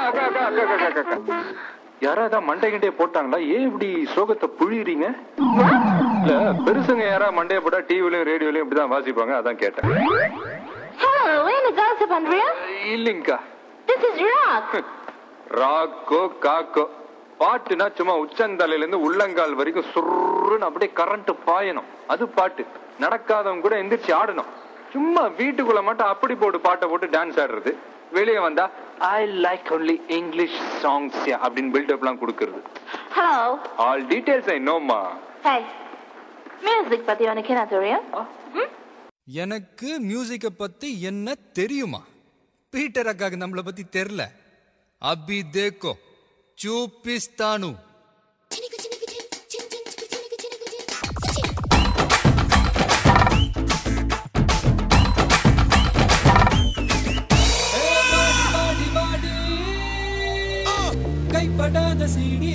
அக்கா அக்கா அக்கா அக்கா அக்கா அக்கா யாராவது மண்டை கிண்டே போட்டாங்களா ஏன் இப்படி சோகத்தை புழியுறீங்க இல்ல பெருசுங்க யாரா மண்டைய போட்டா டிவிலயும் ரேடியோலயும் இப்படிதான் வாசிப்பாங்க அதான் கேட்டேன் Hello, என்ன காசு பண்றியா இல்லைங்கக்கா This is rock. ராக்கோ காக்கோ பாட்டுனா சும்மா உச்சந்தலையில இருந்து உள்ளங்கால் வரைக்கும் சுருன்னு அப்படியே கரண்ட் பாயணும் அது பாட்டு நடக்காதவங்க கூட எந்திரிச்சு ஆடணும் சும்மா வீட்டுக்குள்ள மட்டும் அப்படி போட்டு பாட்டை போட்டு டான்ஸ் ஆடுறது வெளியே வந்தா I like only English songs அப்படின்னு பில்டப்லாம் கொடுக்கறது Hello. ஆல் டீடைல்ஸ் ஐ நோமா Hey. மியூசிக் பத்தி உனக்கு என்ன தெரியும் எனக்கு மியூசிக்கை பத்தி என்ன தெரியுமா பீட்டர் அக்காக்கு நம்மளை பத்தி தெரில அபி தேக்கோ చూపిస్తాను கைப்படாத CD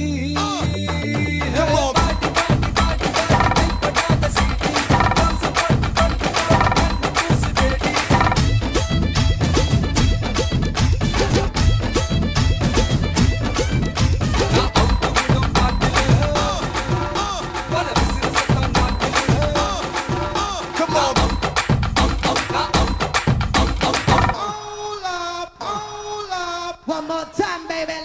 One more time, baby.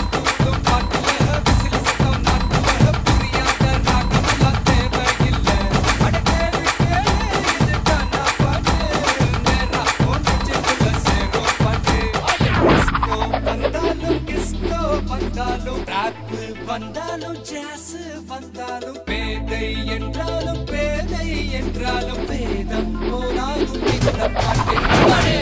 வந்தாலும் ஜாஸ் வந்தாலும் பேதை என்றாலும் பேதை என்றாலும் வேதம் போனாலும் இந்த பாட்டு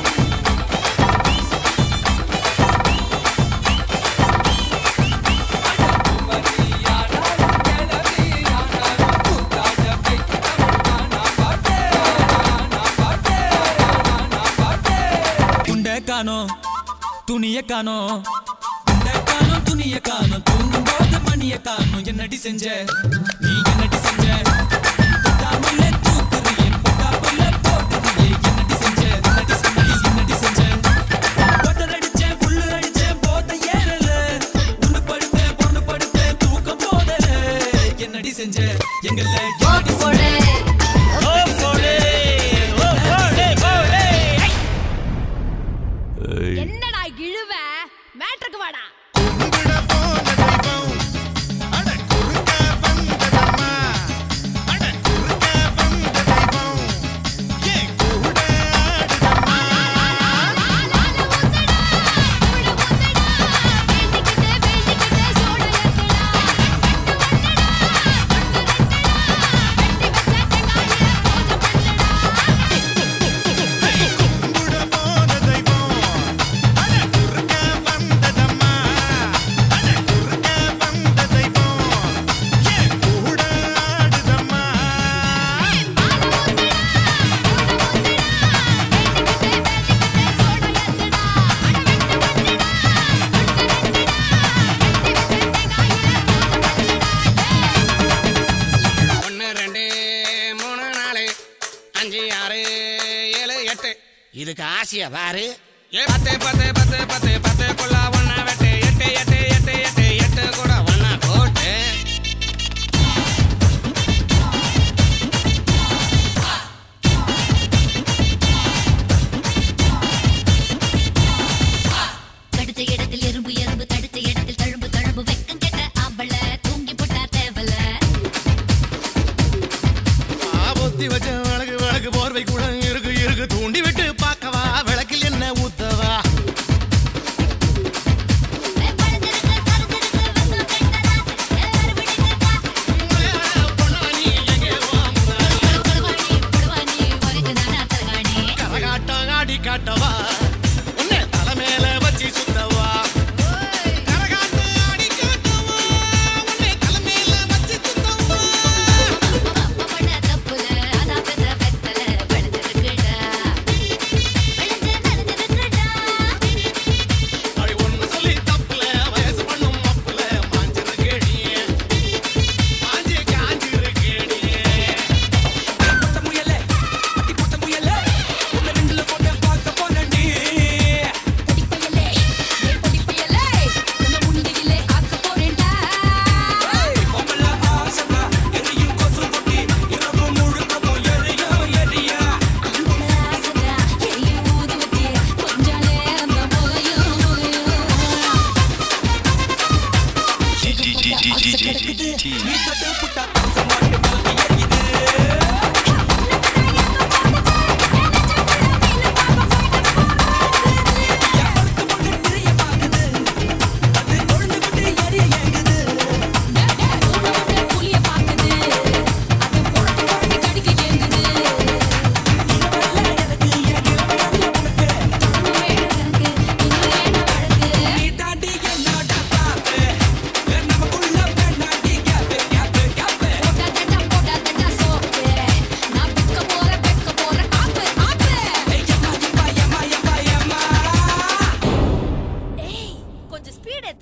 துண்டை காணோம் துணிய காணோம் துண்டை காணோம் துணிய காணோம் தூங்கும் போது மணிய காணோம் என்னடி செஞ்ச நீ என்னடி செஞ்ச தொட்டாமலே தூக்குறியே, பொட்டாப்புல போடுறியே. என்னடி செஞ்ச, என்னடி செஞ்ச, என்னடி செஞ்ச? ஒட்டர் அடிச்சேன், புல்லு அடிச்சேன், போத ஏறல. உண்டு படுத்தேன், பொண்ணு படுத்தேன், தூக்கம் போதல. என்னடி செஞ்ச எங்கள என்னடி செஞ்ச? ஓ போடே, ஓ போடே, போடே. என்னடா இழுவ மேட்ருக்கு வாடா ஒன்று ரெண்டு மூணு நாலு அஞ்சு ஆறு ஏழு எட்டு இதுக்கு ஆசையா பாரு ஏ பத்து பத்து பத்து பத்து பத்துக்குள்ள ஒன்னா வெட்டு எட்டு எட்டு எட்டு எட்டு எட்டு கூட ஒன்னா போட்டு கடுத்த இடத்தில் எறும்பு எறும்பு தடுத்த இடத்தில் தழும்பு தழும்பு வெக்கம் கெட்ட ஆம்பள தூங்கி போட்டா தேவல பொத்தி வச்ச வழக்கு வழக்கு போர்வை கூட இருக்கு இருக்கு தூண்டி விட்டு பார்க்கவா விளக்கில் என்ன ஊத்தவா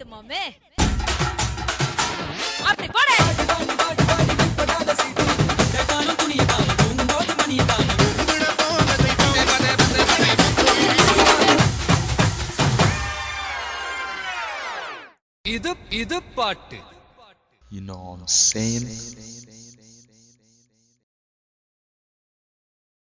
ரைட் மாமே அப்படி போடு காணும் துணிய காணும் தூங்கும்போது மணிய காணும் இது இது பாட்டு You know what I'm saying?